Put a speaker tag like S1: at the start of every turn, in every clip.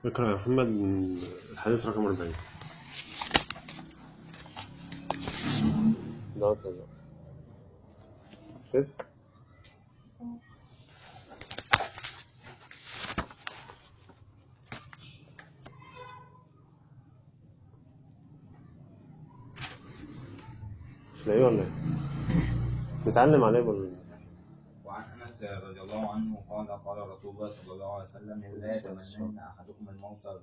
S1: اقرأ يا محمد من الحديث رقم 40 ضغط يا جماعة. شايف مش لاقيه ولا ايه؟ نتعلم عليه ولا
S2: وعن انس رضي الله عنه قال قال رسول الله صلى الله عليه وسلم لا يتمنن احدكم الموت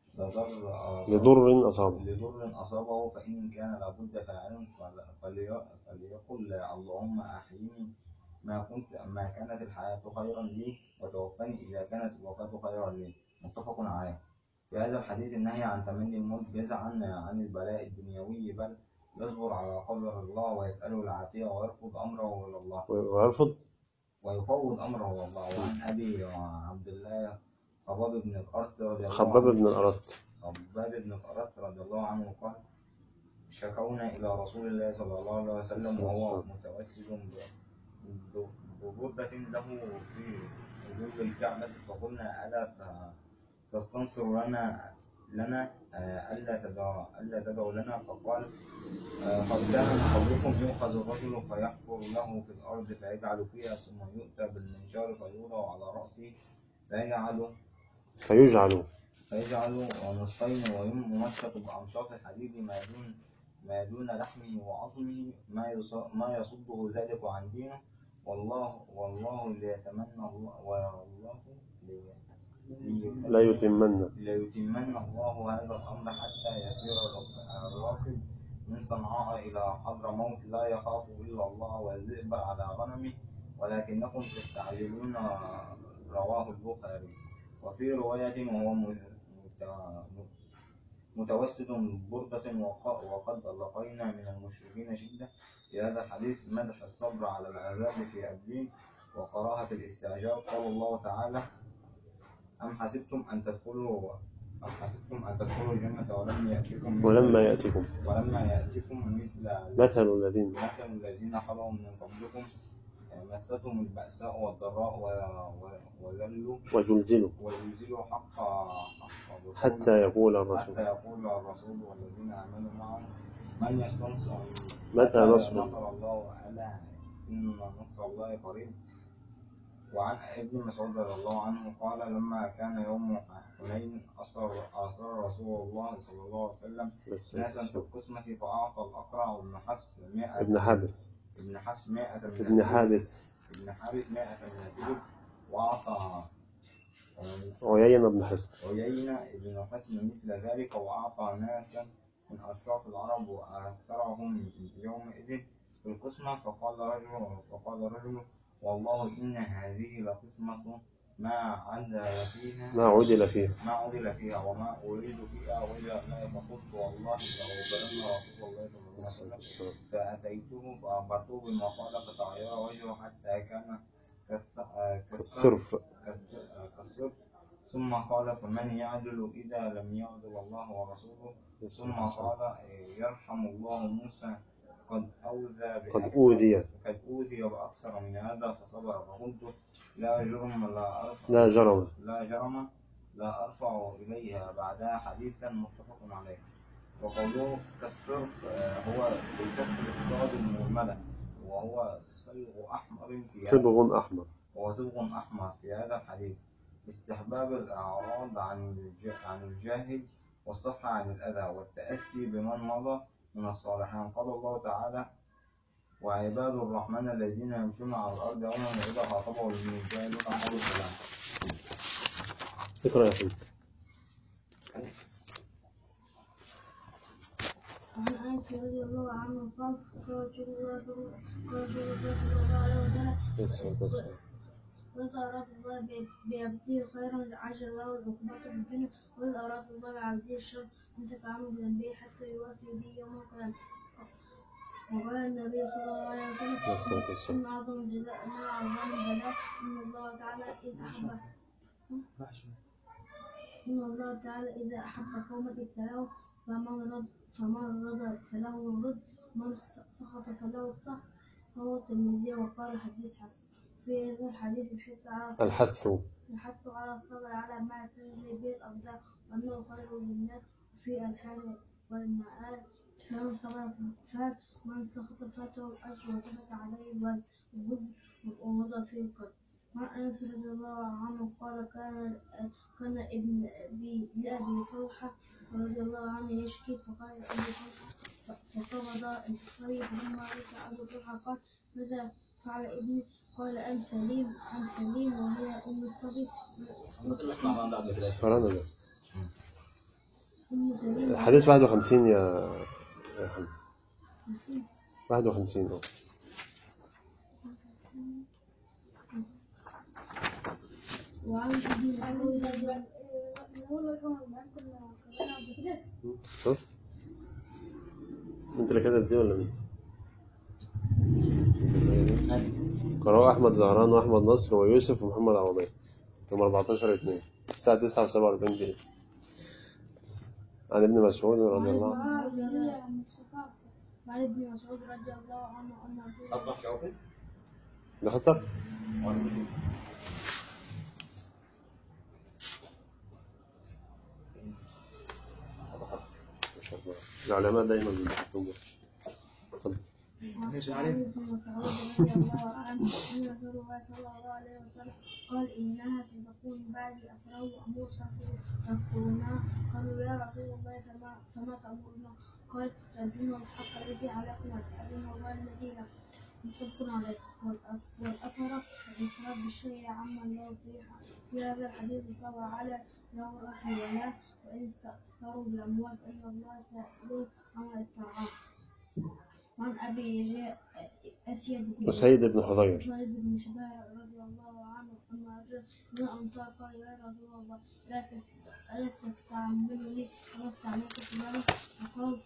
S2: لضر
S1: لضر أصابه
S2: لضر اصابه فان كان لابد فاعل فل- فلي- فليقل اللهم احيني ما كنت ما كانت الحياه خيرا لي وتوفني اذا كانت الوفاه خيرا لي متفق عليه في هذا الحديث النهي عن تمني الموت جزعا عن البلاء الدنيوي بل يصبر على قدر الله ويسأله العافية ويرفض أمره إلى الله
S1: ويرفض
S2: ويفوض امره الى الله وعن ابي عبد الله خباب بن الارت رضي الله
S1: خباب
S2: عنه
S1: بن الأرت
S2: خباب بن الارت رضي الله عنه قال شكونا الى رسول الله صلى الله عليه وسلم وهو متوسد ب- ب- ببردة له في ظل الكعبة فقلنا ألا ت- تستنصر لنا لنا آه، ألا تدعو ألا تدعو لنا فقال آه، قد كان من قبلكم يؤخذ الرجل فيحفر له في الأرض فيجعل فيها ثم يؤتى بالمنشار فيوضع على رأسه فيجعل
S1: فيجعل
S2: فيجعل نصفين ويمشط بأمشاط الحديد ما دون ما دون لحمه وعظمه ما يص- ما يصده ذلك عن دينه والله والله ليتمنى الله والله لي- لي-
S1: لا يتمن
S2: ليتمن الله هذا الأمر حتى يسير الرب- الراكب من صنعاء إلى حضرموت لا يخاف إلا الله والذئب على غنمه ولكنكم تستعجلون رواه البخاري وفي رواية وهو م- مت- متوسد بردة وق- وقد لقينا من المشركين شدة في هذا الحديث مدح الصبر على العذاب في الدين وكراهة الاستعجال قال الله تعالى أم حسبتم أن تدخلوا أم حسبتم أن تدخلوا الجنة ولم يأتكم مثل-
S1: ولما يأتكم
S2: ولما يأتكم مثل
S1: مثل الذين
S2: مثل الذين خلوا من قبلكم مستهم البأساء والضراء و- و- وذلوا
S1: وزلزلوا
S2: وينزلوا حق حق الرسول
S1: حتى يقول الرسول
S2: حتى يقول الرسول والذين آمنوا معه من يستنصر
S1: متى نصر
S2: نصر الله ألا إن نصر الله قريب وعن ابن مسعود رضي الله عنه قال لما كان يوم حنين أصر أصر رسول الله صلى الله عليه وسلم
S1: بس
S2: ناسا في القسمة فأعطى الأقرع بن حفص مائة
S1: ابن حابس
S2: ابن حفص مائة من
S1: ابن
S2: الإبل.
S1: حابس
S2: ابن حارث مائة من الإبل وأعطى
S1: عيينة بن حصن
S2: عيينة ابن حسن مثل ذلك وأعطى ناسا من أشراف العرب وأكثرهم يومئذ في القسمة فقال رجل فقال رجل والله إن هذه لقسمة ما عدل فيها
S1: ما عدل فيه
S2: ما عدل فيها وما أريد فيها وجه الله فقلت والله لأغفرن رسول الله صلى الله عليه
S1: الصلاة
S2: وسلم
S1: والسلام
S2: فأتيته فأخبرته بما قال فتغير وجهه حتى كان كالث- آه، كالث-
S1: الصرف
S2: كالث- آه، كالصرف ثم قال فمن يعدل إذا لم يعدل الله ورسوله ثم قال آه، يرحم الله موسى قد أوذى
S1: قد
S2: بأكثر-
S1: أوذي
S2: قد أوذي بأكثر من هذا فصبر فقلت لا جرم لا أرفع
S1: لا جرم
S2: لا جرم لا أرفع إليها بعدها حديثا متفق عليه وقوله كالصرف آه، هو بالكسر الصاد المهملة وهو صيغ أحمر في هذا
S1: صبغ أحمر
S2: وهو صبغ أحمر في هذا الحديث استحباب الأعراض عن الج- عن الجاهل والصفح عن الأذى والتأسي بمن مضى من الصالحين قال الله تعالى وعباد الرحمن الذين يمشون على الأرض يوما وإذا خاطبهم الجاهلون قالوا سلام
S1: اقرأ يا أخي
S3: وعن انس رضي الله عنه قال قال رسول الله صلى قال رسول الله صلى الله عليه وسلم
S1: الصلاة والسلام
S3: وإذا أراد الله ب- بعبده خيرا عجل له العقوبة في الدنيا وإذا أراد الله بعبده الشر امسك عنه بذنبه حتى يوافي به يوم القيامة وقال النبي صلى الله عليه وسلم
S1: الصلاة والسلام
S3: إن أعظم الجزاء من أعظم البلاء إن الله تعالى إذ أحب إن الله تعالى إذا أحب قوما ابتلاهم فمن رد فمن رضى فله الرد ومن سخط فله السخط رواه الترمذي وقال حديث حسن في هذا الحديث الحث على الصبر
S1: الحث
S3: الحث على الصبر على ما تجري به الأقدار وأنه خير للناس في الحال والمآل فمن صبر فاز ومن سخط فاته الأجر وثبت عليه الوزر ومضى فيه القدر وعن أنس رضي الله عنه قال كان كان ابن أبي لأبي طلحة رضي الله عنه يشكي فقال أبي طلحة فقبض الصيف فلما رجع أبو طلحة قال ماذا فعل ابني؟ قال أم سليم أم سليم وهي أم الصبي
S2: ممكن نسمع بعض قبل كده
S1: قرانا ده
S3: أم سليم
S1: الحديث 51 يا يا محمد
S3: خمسين
S1: 51 اه
S3: وعن ابن مسعود رضي
S1: شوف انت اللي كاتب دي ولا مين؟ انت اللي كاتب دي؟ قرأوا أحمد زهران وأحمد نصر ويوسف ومحمد عوضية يوم 14 2 الساعة 9 و47 دقيقة عن ابن مسعود رضي الله عنه
S3: وعن ابن مسعود رضي الله عنه أن رسول الله
S2: خطك شوقي
S1: ده خطر؟
S2: ولا مين؟
S1: ما شاء الله العلماء دايما بيحطوا اتفضل
S2: ماشي
S3: عن ابن مسعود رضي الله عنه أن رسول الله صلى الله عليه وسلم قال إنها ستكون بعد أسرار وأمور تذكرونها قالوا يا رسول الله فما فما تأمرنا قال تؤدون الحق الذي عليكم وتسألون الله الذي لكم متفق عليه والأس- والأثر الإفراد بالشيء عما الله في في هذا الحديث صبر على له رحم ولا وإن استأثروا بالأموال فإن الله سائل عما استرعاه وعن أبي جاء أسيد بن
S1: وسيد بن حضير
S3: خالد بن حذاء رضي الله عنه أن رجل من الأنصار قال يا رسول الله لا تست- ألا تستعملني كما استعملت فلانا فقال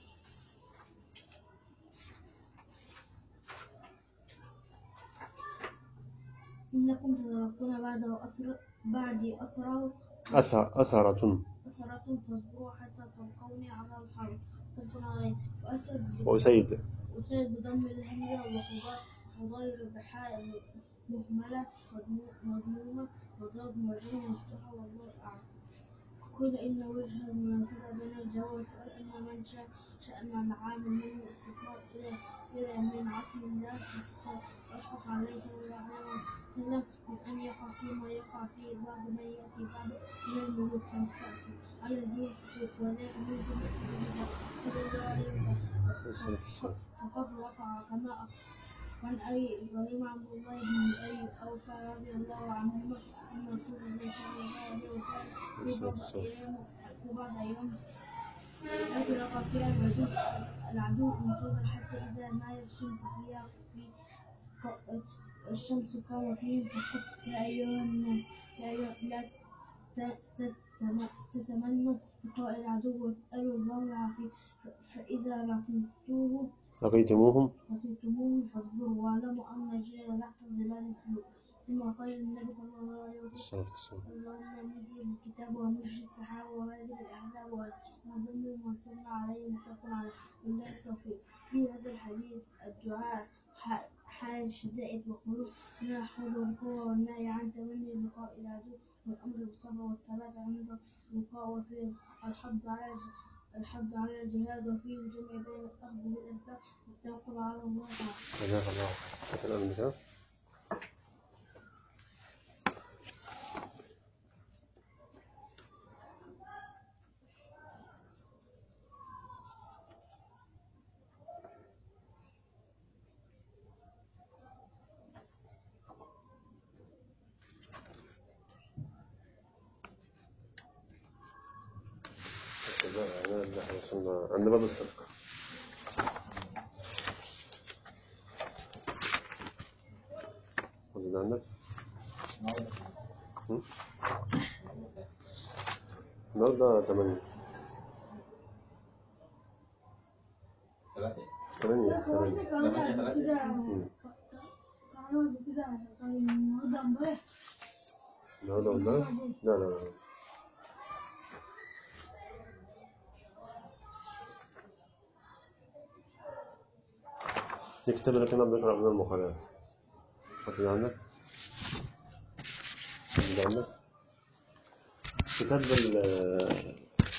S3: إنكم ستلقون بعد أسر بعد أسرى
S1: أثر أثرة
S3: أسرة فاصبروا حتى تلقوني على الحرب متفق عليه وأسد
S1: وأسيد
S3: أسيد بضم الهمزة وخضار خضير بحاء مهملة مضمو- مضمومة وضاد مرجوع مفتوحة والله أعلم قل إن وجه المناسبة بين الجو والسؤال أن من شاء شأن العام من الاستقرار إلى إلى من عصم الله فأشفق عليه صلى الله عليه وسلم من أن يقع فيما يقع فيه بعض من يأتي بعد من الملوك فيستأثر على ذي الحقوق وذلك من جملة صلى الله عليه وسلم
S1: الصلاة والسلام
S3: فقد وقع كما أخ- وعن أي إبراهيم عبد الله بن أي أوفى رضي الله عنهما أن رسول الله صلى الله عليه وسلم في بعض أيام في بعض أيام التي وقع فيها العدو العدو انتظر حتى إذا مالت الشمس فيها في ق- الشمس قام فيهم فقد يا أيها الناس يا أيها لا ت- تتم- تتمنوا لقاء العدو واسألوا الله العافية ف- فإذا لقيتوه
S1: لقيتموهم
S3: لقيتموه فاصبروا واعلموا أن الجيل تحت ظلال السيوف ثم قال النبي صلى الله عليه وسلم
S1: الصلاة والسلام
S3: اللهم نزل الكتاب ونجي السحاب وهذه الأحزاب ونظن وانصرنا عليه متفق عليه بالله التوفيق في هذا الحديث الدعاء ح- حال الشدائد والخروج من الحوض والقوة والنهي عن تمني لقاء العدو والأمر بالصبر والثبات عند اللقاء وفيه الحض على الج- الحض على الجهاد وفيه الجمع بين الأخذ بالأسباب والتوكل على الله تعالى
S1: جزاك الله هات القلم كده عند باب الصدقة موجود عندك؟ هم؟ النهارده تمانية
S2: ثلاثة
S1: تمانية تمانية
S2: ثمانية ثلاثة
S1: هم.
S3: النهارده امبارح
S1: النهارده ولا لا لا لا في كتاب اللي كنا بنقرأ من المقالات حاطين عندك؟ ده كتاب ال-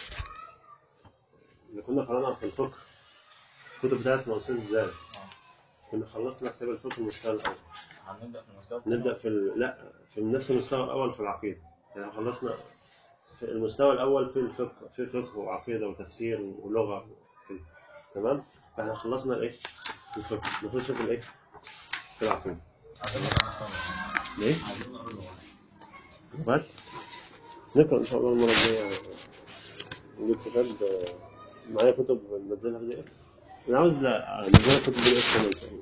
S1: اللي كنا قرأناه في الفقه الكتب بتاعت مؤسسة الزاد كنا خلصنا كتاب الفقه المستوى الأول
S2: هنبدأ في المستوى
S1: نبدأ في ال... لا في نفس المستوى الأول في العقيدة يعني خلصنا في المستوى الأول في الفقه في فقه وعقيدة وتفسير ولغة كده. تمام فاحنا خلصنا الإيه في الفقه نخش في الإيه في العقيدة ليه؟ لغات نقرأ إن شاء الله المرة الجاية نجيب كتاب آه، معايا كتب ننزلها بي دي اف أنا عاوز لا ننزلها كتب بي دي اف كمان إن شاء الله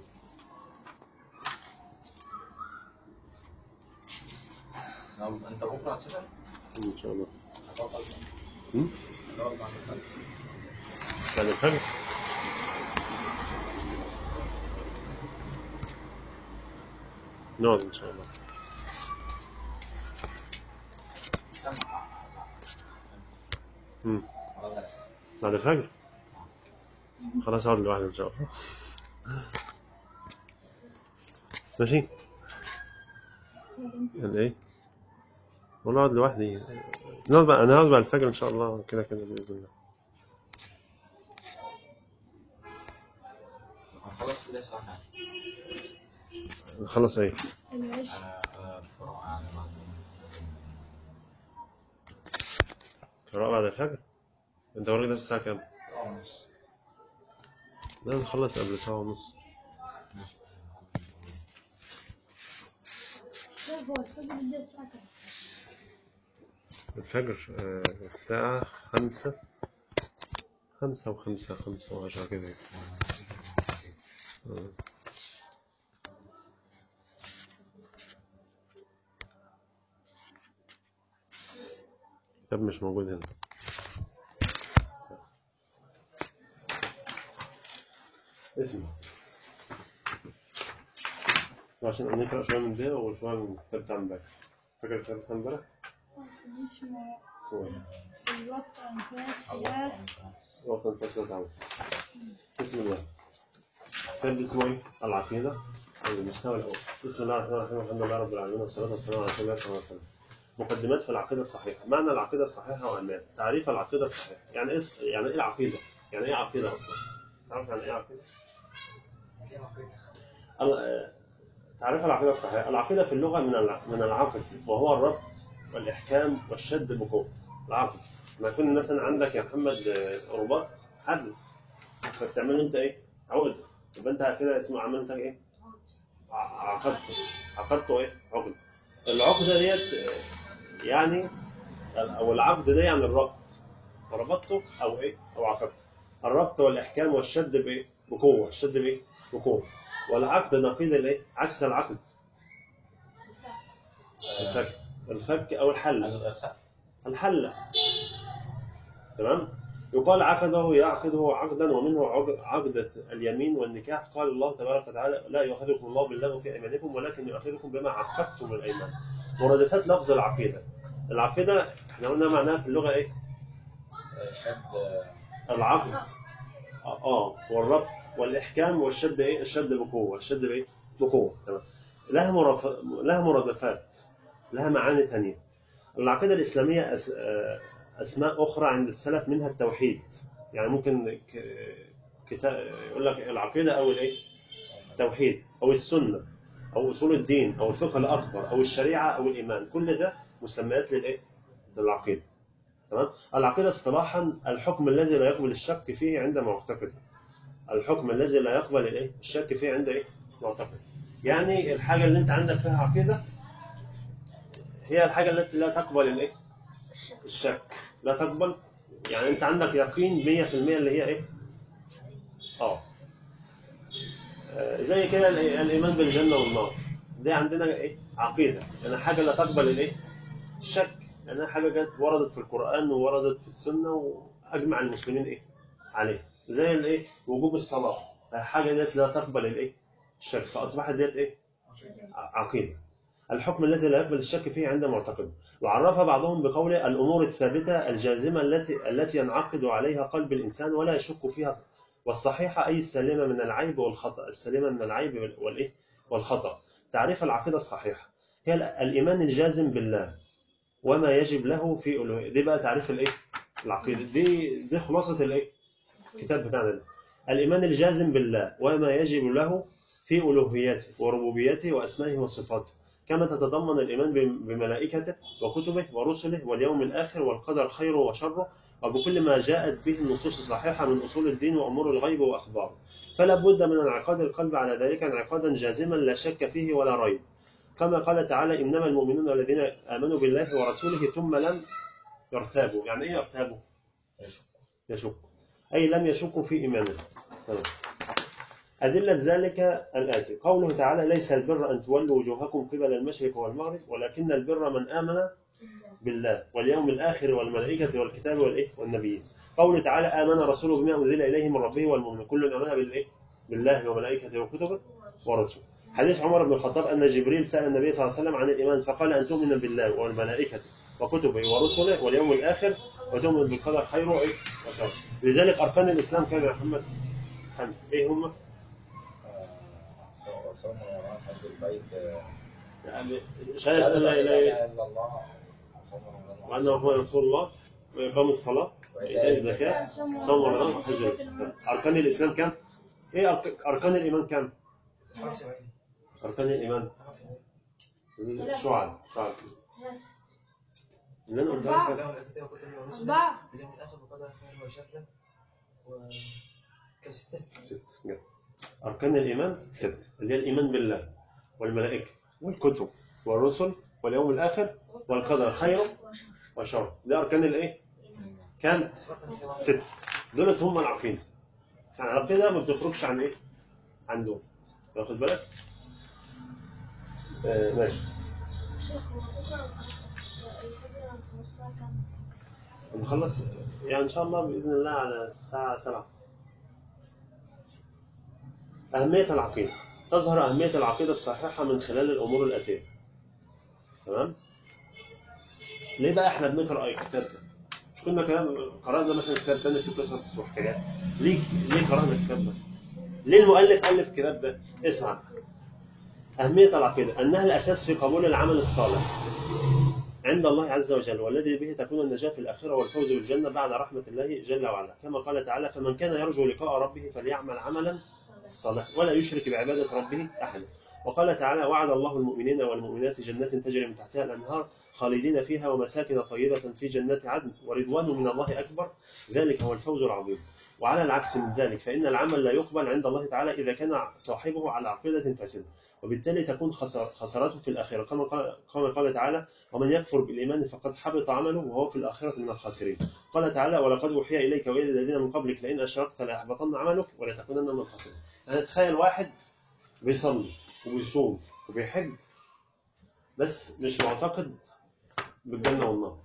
S2: لو انت بكره هتسافر
S1: إن شاء الله
S2: هتوصل
S1: هم؟
S2: هتقعد بعد الفجر.
S1: بعد الفجر نقعد إن شاء الله
S2: سمع
S1: هم.
S2: خلاص
S1: بعد الفجر خلاص اقعد لوحدي ان شاء الله ماشي يعني ايه والله اقعد لوحدي نقعد بقى انا هقعد بعد الفجر ان شاء الله كده كده باذن الله
S2: هنخلص كده الساعة كام؟
S1: نخلص ايه
S3: العشاء
S2: انا انا بقرا يعني بعد
S1: قراءة بعد الفجر انت وراك درس الساعة كام؟
S2: ساعة ونص
S1: لا نخلص قبل ساعة ونص
S3: كيف هو الفجر بيبدأ الساعة كام؟
S1: الفجر آه، الساعة خمسة خمسة وخمسة خمسة وعشرة كده آه. كتاب مش موجود هنا اسمه عشان نقرأ شوية من ده وشوية من الكتاب بتاع امبارح فاكر الكتاب بتاع امبارح؟
S3: اسمه
S1: اسمه ايه؟
S3: الوقت أنفاس سلاح
S1: وطن فصل دعوة بسم الله كتاب اسمه ايه؟ العقيدة المستوى الأول بسم الله الرحمن الرحيم الحمد لله رب العالمين والصلاة والسلام على رسول الله صلى الله عليه وسلم مقدمات في العقيدة الصحيحة معنى العقيدة الصحيحة وأهميتها تعريف العقيدة الصحيحة يعني ايه يعني ايه العقيدة؟ يعني ايه عقيدة أصلا؟ تعرف يعني ايه عقيدة؟ ال- آه، تعريف العقيدة الصحيحة العقيدة في اللغة من الع- من العقد وهو الربط والإحكام والشد بقوة العقد ما يكون مثلا عندك يا محمد آه، رباط حبل فبتعمل انت ايه؟ عقد يبقى انت كده اسمه عملت ايه؟ ع- عقدته عقدته ايه؟ عقد العقدة ديت آه، يعني او العقد ده يعني الربط ربطته او ايه؟ او عقدته الربط والاحكام والشد بايه؟ بقوة الشد بايه؟ بقوة والعقد نقيض الايه؟ عكس العقد الفك الفك او الحل
S2: الخ-
S1: الحل تمام يقال عقده يعقده عقدا ومنه عق- عقدة اليمين والنكاح قال الله تبارك وتعالى لا يؤاخذكم الله باللغو في ايمانكم ولكن يؤاخذكم بما عقدتم الايمان مرادفات لفظ العقيده العقيده احنا قلنا معناها في اللغه ايه
S2: شد
S1: العقد اه آه، والربط والاحكام والشد ايه الشد بقوه الشد بايه بقوه تمام لها مرف... لها مرادفات لها معاني ثانيه العقيده الاسلاميه أس... آه، اسماء اخرى عند السلف منها التوحيد يعني ممكن ك... كتاب يقول لك العقيده او الايه التوحيد او السنه او اصول الدين او الفقه الاكبر او الشريعه او الايمان كل ده مسميات للايه للعقيده تمام العقيده اصطلاحا الحكم الذي لا يقبل الشك فيه عند معتقد الحكم الذي لا يقبل الايه الشك فيه عند ايه معتقد يعني الحاجه اللي انت عندك فيها عقيده هي الحاجه التي لا تقبل الايه الشك لا تقبل يعني انت عندك يقين 100% اللي هي ايه اه آه، زي كده ال- الايمان بالجنه والنار دي عندنا ايه عقيده يعني حاجه لا تقبل الايه الشك لانها حاجه جت وردت في القران ووردت في السنه واجمع المسلمين ايه عليه زي الايه وجوب الصلاه حاجه ديت لا تقبل الايه الشك فاصبحت ديت ايه ع- عقيده الحكم الذي لا يقبل الشك فيه عند معتقد وعرفها بعضهم بقوله الامور الثابته الجازمه التي التي ينعقد عليها قلب الانسان ولا يشك فيها والصحيحه اي السالمه من العيب والخطا السالمه من العيب والايه والخطا تعريف العقيده الصحيحه هي ال- الإيمان الجازم بالله وما يجب له في ألوهية دي بقى تعريف الإيه العقيدة دي دي خلاصة الإيه الكتاب بتاعنا ده الإيمان الجازم بالله وما يجب له في ألوهيته وربوبيته وأسمائه وصفاته كما تتضمن الإيمان بم- بملائكته وكتبه ورسله واليوم الآخر والقدر خيره وشره وبكل ما جاءت به النصوص الصحيحة من أصول الدين وأمور الغيب وأخباره فلا بد من انعقاد القلب على ذلك انعقادا جازما لا شك فيه ولا ريب كما قال تعالى إنما المؤمنون الذين آمنوا بالله ورسوله ثم لم يرتابوا يعني إيه يرتابوا؟ يشك أي لم يشكوا في إيمانه تمام. أدلة ذلك الآتي قوله تعالى ليس البر أن تولوا وجوهكم قبل المشرق والمغرب ولكن البر من آمن بالله واليوم الآخر والملائكة والكتاب والإيه والنبيين قوله تعالى آمن رسوله بما أنزل إليه من ربه والمؤمنون كل آمن بالإيه بالله وملائكته وكتبه ورسوله حديث عمر بن الخطاب أن جبريل سأل النبي صلى الله عليه وسلم عن الإيمان فقال أن تؤمن بالله والملائكة وكتبه ورسله واليوم الآخر وتؤمن بالقدر خيره إيه وشره لذلك أركان الإسلام كان يا محمد خمس إيه هم؟
S2: آه، صوم رمضان حج البيت آه،
S1: يعني شهادة أن لا إله
S2: الا الله صوم رمضان
S1: وأن محمد رسول الله وإقام الصلاة وإيتاء الزكاة صوم رمضان وحج البيت أركان الإسلام كم؟ إيه أرك- أركان الإيمان كم؟ أركان الإيمان شعب شعب اللي أنا قلتها لك
S3: أربعة
S4: اليوم الآخر بقدر خير وشر وكستة
S1: ست جد. أركان الإيمان ست اللي هي الإيمان بالله والملائكة والكتب والرسل واليوم الآخر والقدر خيره وشره ده أركان الإيه؟ كام؟ ست دولت هم العقيدة يعني العقيدة ما بتخرجش عن إيه؟ عن دول واخد بالك؟ آه ماشي
S3: شيخ هو بكرة الفجر عن 15 كام؟
S1: نخلص يعني إن شاء الله بإذن الله على الساعة 7 أهمية العقيدة تظهر أهمية العقيدة الصحيحة من خلال الأمور الآتية تمام؟ ليه بقى إحنا بنقرأ الكتاب ده؟ مش كنا كلام قرأنا مثلا كتاب تاني في قصص وحكايات ليه ليه قرأنا الكتاب ده؟ ليه المؤلف ألف الكتاب ده؟ اسمع أهمية العقيدة أنها الأساس في قبول العمل الصالح عند الله عز وجل والذي به تكون النجاة في الآخرة والفوز بالجنة بعد رحمة الله جل وعلا كما قال تعالى فمن كان يرجو لقاء ربه فليعمل عملا صالحا ولا يشرك بعبادة ربه أحدا وقال تعالى وعد الله المؤمنين والمؤمنات جنات تجري من تحتها الأنهار خالدين فيها ومساكن طيبة في جنات عدن ورضوان من الله أكبر ذلك هو الفوز العظيم وعلى العكس من ذلك فإن العمل لا يقبل عند الله تعالى إذا كان صاحبه على عقيدة فاسدة وبالتالي تكون خسر- خسارته في الآخرة كما قال, كما قال تعالى ومن يكفر بالإيمان فقد حبط عمله وهو في الآخرة من الخاسرين قال تعالى ولقد أوحي إليك وإلى الذين من قبلك لئن أشركت ليحبطن عملك ولتكونن من الخاسرين يعني تخيل واحد بيصلي وبيصوم وبيحج بس مش معتقد بالجنة والنار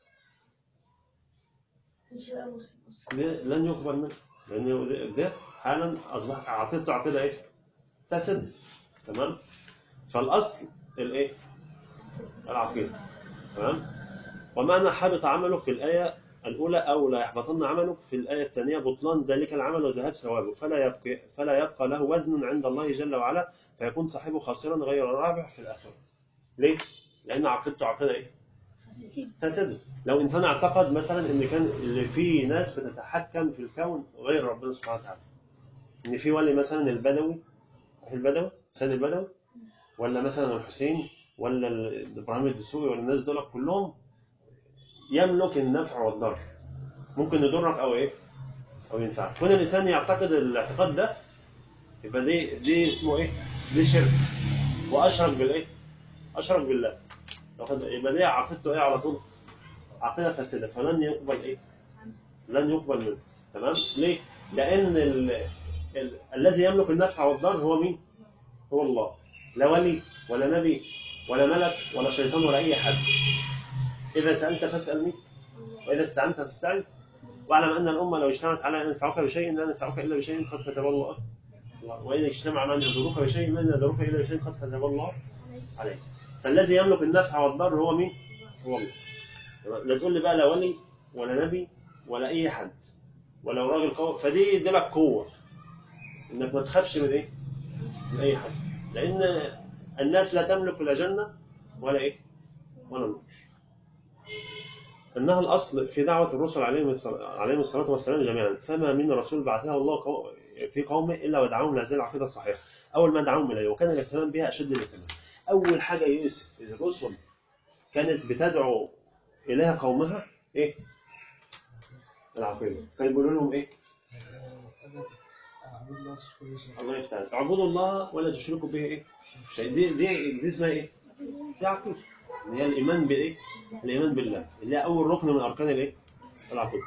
S3: مش هيبقى مسلم أصلا
S1: ده لن يقبل منه لأن ده- ده حالا أصبح عقيدته عقيدة إيه؟ فاسدة تمام فالأصل الإيه؟ العقيدة تمام ومعنى حبط عمله في الآية الأولى أو لا يحبطن عملك في الآية الثانية بطلان ذلك العمل وذهاب ثوابه فلا يبقى فلا يبقى له وزن عند الله جل وعلا فيكون صاحبه خاسرا غير رابح في الآخرة. ليه؟ لأن عقيدته عقيدة إيه؟
S3: حساسين
S1: فاسدة. لو إنسان اعتقد مثلا إن كان اللي في ناس بتتحكم في الكون غير ربنا سبحانه وتعالى. إن في ولي مثلا البدوي عارف البدوي سيد البدوي ولا مثلا الحسين ولا ال- ابراهيم الدسوقي ولا الناس دول كلهم يملك النفع والضر ممكن يضرك او ايه او ينفعك كون الانسان يعتقد الاعتقاد ده يبقى دي دي اسمه ايه دي شرك واشرك بالايه اشرك بالله واخد- يبقى دي عقيدته ايه على طول عقيده فاسده فلن يقبل ايه لن يقبل منه تمام ليه لان ال... ال... الذي يملك النفع والضر هو مين هو الله لا ولي ولا نبي ولا ملك ولا شيطان ولا اي حد اذا سالت فاسالني واذا استعنت فاستعن واعلم ان الامه لو اجتمعت على ان ينفعك بشيء لا ينفعك الا بشيء قد كتب الله واذا اجتمع على ان يضروك بشيء لن يضروك الا بشيء قد كتب الله عليك فالذي يملك النفع والضر هو مين؟ هو الله تمام؟ لا تقول لي بقى لا ولي ولا نبي ولا اي حد ولو راجل قوي فدي يديلك قوه انك ما تخافش من ايه؟ من اي حد لان الناس لا تملك لا جنه ولا إيه ولا نور إنها الأصل في دعوة الرسل عليهم الصلاة عليهم الصلاة والسلام جميعا فما من رسول بعثه الله قو- في قومه إلا ودعاهم لهذه العقيدة الصحيحة أول ما دعاهم إليه وكان الاهتمام بها أشد الاهتمام أول حاجة يوسف الرسل كانت بتدعو إليها قومها إيه؟ العقيدة كانوا بيقولوا لهم إيه؟
S4: أعبد الله تشكر شيء
S1: الله يفتح عليك. اعبدوا الله ولا تشركوا به إيه؟ شيء دي دي دي اسمها إيه؟ دي عقيدة اللي هي الإيمان بإيه؟ الإيمان بالله اللي هي أول ركن من أركان الإيه؟ العقيدة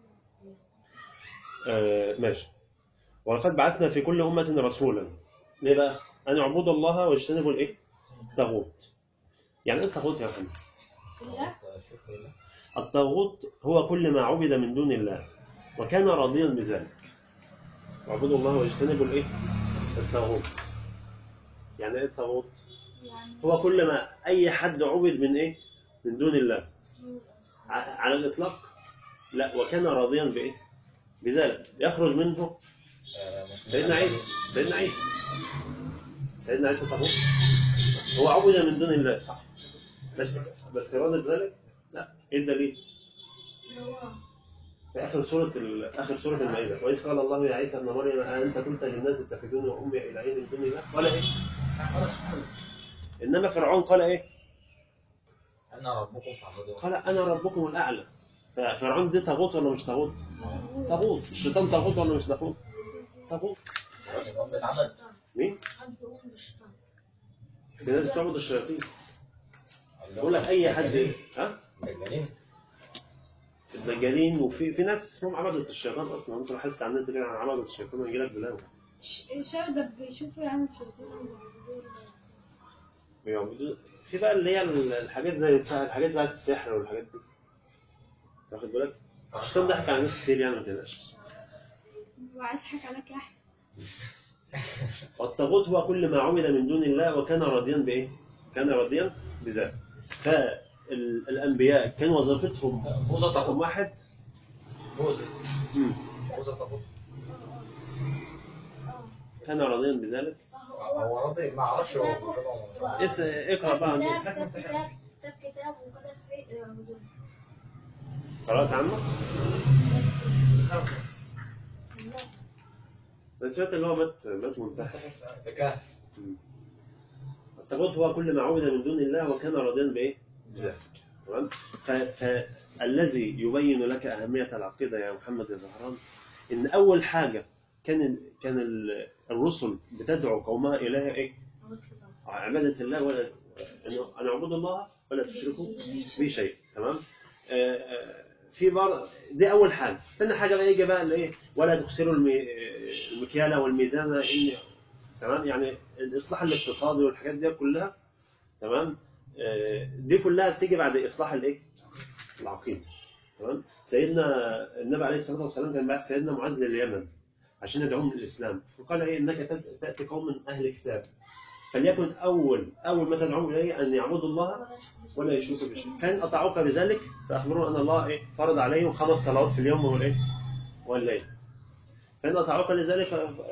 S1: آه ماشي ولقد بعثنا في كل أمة رسولا ليه بقى؟ أن يعبدوا الله واجتنبوا الإيه؟ الطاغوت يعني إيه الطاغوت يا محمد؟
S3: الله
S2: الشكر لله
S1: الطاغوت هو كل ما عبد من دون الله وكان راضيا بذلك اعبدوا الله واجتنبوا الايه الطاغوت يعني ايه الطاغوت
S3: يعني
S1: هو كل ما اي حد عبد من ايه من دون الله ع- على الاطلاق لا وكان راضيا بايه بذلك يخرج منه سيدنا عيسى سيدنا عيسى سيدنا عيسى طاغوت هو عبد من دون الله صح بس بس راضي بذلك لا ايه الدليل
S3: هو
S1: في اخر سوره ال- اخر سوره المائده واذ قال الله يا عيسى ابن مريم انت قلت للناس اتخذوني وامي الهين من دون الله قال ايه؟ قال سبحانه انما فرعون قال ايه؟
S2: أنا ربكم فاعبدون
S1: قال انا ربكم الاعلى ففرعون دي طاغوت ولا مش طاغوت؟ طاغوت الشيطان طاغوت ولا مش طاغوت؟ طاغوت
S2: الشيطان بيتعبد
S1: مين؟
S3: حد يقوم بالشيطان
S1: في ناس بتعبد الشياطين بقول لك اي حد ايه؟ ها؟
S2: دجالين
S1: الدجالين وفي في ناس اسمهم عبدة الشيطان اصلا انت لاحظت على النت كده عن عبدة الشيطان هيجي لك بلاوي
S3: الشاب ده بيشوف يعمل شيطان
S1: بيعبدوا في بقى اللي هي الحاجات زي بتاع الحاجات بتاعت السحر والحاجات دي تاخد بالك؟ الشيطان ضحك على ناس كتير يعني ما تقلقش
S3: وعايز اضحك عليك يا احمد
S1: والطاغوت هو كل ما عبد من دون الله وكان راضيا بايه؟ كان راضيا بذلك فالانبياء كان وظيفتهم
S2: بوظة
S1: رقم
S2: طاغوت
S1: واحد
S2: بوظة
S1: مم.
S2: بوظة طاغوت
S1: كان راضيا بذلك
S2: هو راضي ما اعرفش هو كده ولا مش
S1: اس اقرا بقى عن
S3: كتاب
S1: نفسك.
S3: ساب كتاب ساب كتاب وكتب فيه يعبدون
S1: قرات عنه؟
S4: خمس
S1: انا سمعت اللي هو مات مات منتحر
S2: ذكاء
S1: الطاغوت هو كل ما عبد من دون الله وكان راضيا بايه؟ بذلك تمام؟ ف- فالذي يبين لك اهميه العقيده يا محمد يا زهران ان اول حاجه كان كان ال- الرسل بتدعو قومها اليها ايه؟ عباده الله ولا انه ان اعبدوا الله ولا تشركوا به شيء تمام؟ آه، آه، في بر دي اول حاجه، ثاني حاجه بقى يجي بقى اللي ايه؟ ولا تخسروا المي- المكيال والميزان ان تمام يعني الاصلاح الاقتصادي والحاجات دي كلها تمام آه، دي كلها بتيجي بعد اصلاح الايه العقيده تمام سيدنا النبي عليه الصلاه والسلام كان بعث سيدنا معاذ لليمن عشان يدعوهم للاسلام فقال ايه انك تت- تاتي قوم من اهل كتاب فليكن اول اول ما تدعوهم اليه ان يعبدوا الله ولا يشركوا بشيء فان اطاعوك بذلك فاخبروا ان الله ايه فرض عليهم خمس صلوات في اليوم والايه والليل فإن أطاعوك لذلك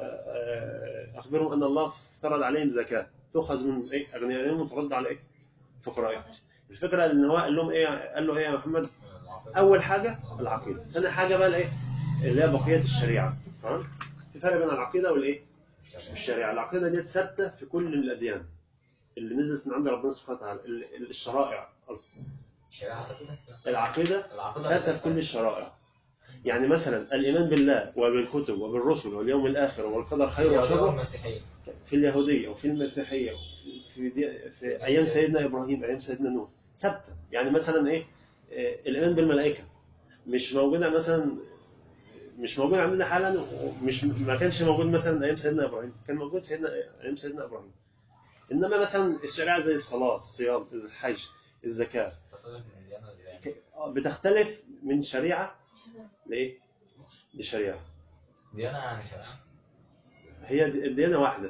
S1: آه، أخبرهم أن الله افترض عليهم زكاة تؤخذ من إيه أغنيائهم وترد على إيه فقرائهم الفكرة إن هو قال لهم إيه قال له إيه يا محمد أول حاجة العقيدة ثاني حاجة بقى الإيه اللي هي بقية الشريعة تمام في فرق بين العقيدة والإيه الشريعة العقيدة دي ثابتة في كل الأديان اللي نزلت من عند ربنا سبحانه وتعالى ال- الشرائع قصدي
S2: الشريعة ثابتة
S1: العقيدة
S2: العقيدة
S1: ثابتة في كل الشرائع يعني مثلا الإيمان بالله وبالكتب وبالرسل واليوم الآخر والقدر خير
S2: اليهودية
S1: وشر
S2: والمسيحية
S1: في اليهودية وفي المسيحية وفي في, دي في أيام سيدنا إبراهيم أيام سيدنا نوح ثابتة يعني مثلا إيه آه، الإيمان بالملائكة مش موجودة مثلا مش موجود عندنا حالا ومش ما كانش موجود مثلا أيام سيدنا إبراهيم كان موجود سيدنا أيام سيدنا إبراهيم إنما مثلا الشريعة زي الصلاة الصيام الحج الزكاة
S2: تختلف من ديانة لديانة
S1: آه، بتختلف من شريعة لإيه؟ لشريعة
S2: ديانة يعني شريعة
S1: هي الديانة واحدة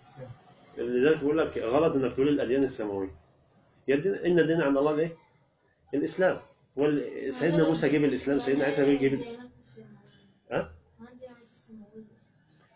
S1: لذلك بقول لك غلط انك تقول الاديان السماويه هي الدين ان الدين عند الله الايه؟ الاسلام وال- سيدنا موسى جيب الاسلام سيدنا عيسى جيب ال- ها؟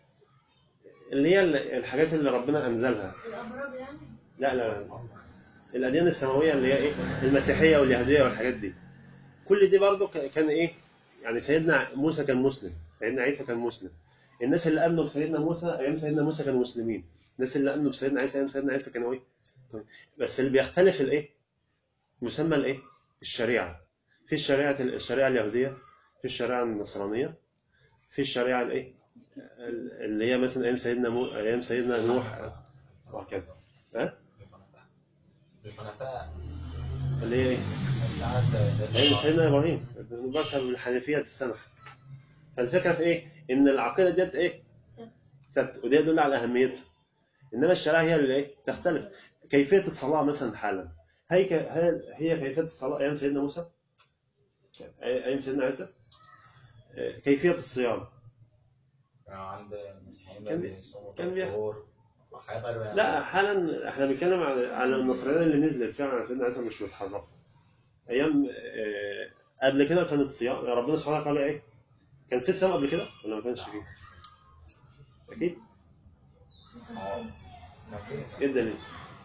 S1: اللي هي ال- الحاجات اللي ربنا انزلها
S3: الابراج يعني
S1: لا لا لا الاديان السماويه اللي هي ايه المسيحيه واليهوديه والحاجات دي كل دي برضه ك- كان ايه يعني سيدنا موسى كان مسلم سيدنا عيسى كان مسلم الناس اللي امنوا بسيدنا موسى ايام سيدنا موسى كانوا مسلمين الناس اللي امنوا بسيدنا عيسى ايام سيدنا عيسى كانوا ايه بس اللي بيختلف الايه مسمى الايه الشريعه في الشريعه الشريعه اليهوديه في الشريعه النصرانيه في الشريعه الايه اللي هي مثلا ايام سيدنا مو... ايام سيدنا نوح وهكذا ها
S5: الحنفاء
S1: اللي هي ايه
S5: بتاعت
S1: ايام
S5: سيدنا
S1: سيدنا ابراهيم بشر بالحنيفيه السمح فالفكره في ايه ان العقيده ديت ايه
S3: سبت
S1: ثابت وده يدل على اهميتها انما الشريعه هي اللي ايه تختلف كيفيه الصلاه مثلا حالا هي ك... هل هي كيفيه الصلاه ايام سيدنا موسى ايام سيدنا عيسى آه، كيفيه الصيام
S5: عند المسيحيين
S1: كان بي-
S5: بيصوموا
S1: كان بي-
S5: شهور وحاجات غريبة يعني.
S1: لا حالا احنا بنتكلم على على النصرانيه اللي نزلت فعلا على سيدنا عيسى مش متحرفه ايام آه، قبل كده كان الصيام ربنا سبحانه وتعالى ايه كان في صيام قبل كده ولا ما كانش فيه اكيد
S5: اه ما في-
S1: ايه الدليل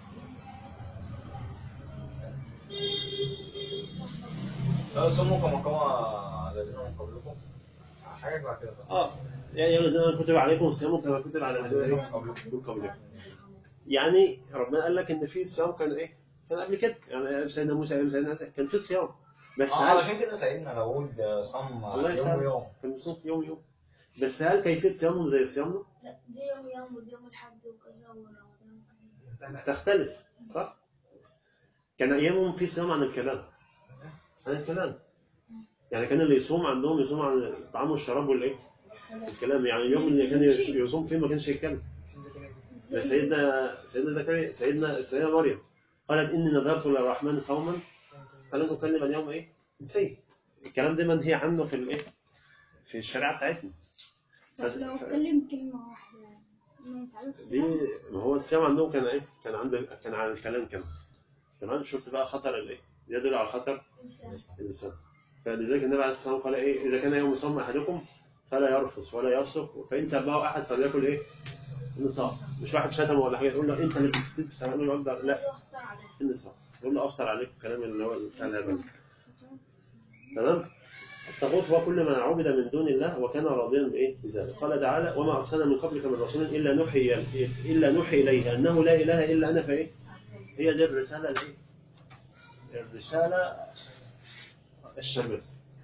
S5: لا صوموا كما قام الذين من قبلكم حاجة بعد كده صح؟
S1: اه يا ايها الذين آمنوا كتب عليكم الصيام كما كتب على الذين من قبلكم يعني ربنا قال لك ان في صيام كان ايه؟ كان قبل كده يعني ايام سيدنا موسى ايام سيدنا عيسى كان في صيام بس
S5: اه
S1: هل
S5: علشان كده سيدنا داوود صام
S1: الله
S5: يوم
S1: يسلمك
S5: ويوم
S1: كان بيصوم يوم يوم بس هل كيفيه صيامهم زي صيامنا؟
S3: لا دي يوم يوم ودي يوم الحد وكذا ورمضان
S1: تختلف صح؟ كان ايامهم في صيام عن الكلام عن الكلام يعني كان اللي يصوم عندهم يصوم عن الطعام والشراب والايه؟ الكلام يعني اليوم اللي كان يصوم فيه ما كانش يتكلم ده سيدنا سيدنا زكريا سيدنا سيدنا مريم قالت اني نذرت للرحمن صوما فلن اكلم اليوم ايه؟ انسيا الكلام ده منهي عنه في الايه؟ في الشريعه بتاعتنا
S3: طب لو اتكلم كلمة واحدة يعني ما ينفعش
S1: دي ما هو الصيام عندهم كان ايه؟ كان عند كان عن الكلام كمان تمام شفت بقى خطر الايه؟ يدل على خطر الانسان فلذلك النبي عليه الصلاه والسلام قال ايه؟ اذا كان يوم صوم احدكم فلا يرفث ولا يفسق فان سبه احد فليأكل ايه؟ النصاب مش واحد شتمه ولا حاجه يقول له انت اللي بتستلف سلام يقدر لا
S3: أخسر عليه
S1: النصاب يقول له افطر عليك الكلام اللي هو بتاع الهبل تمام الطاغوت هو كل ما عبد من دون الله وكان راضيا بايه بذلك قال تعالى وما ارسلنا من قبلك من رسول الا نوحي الا نوحي اليه انه لا اله الا انا فايه هي دي الرساله الايه الرساله الشامله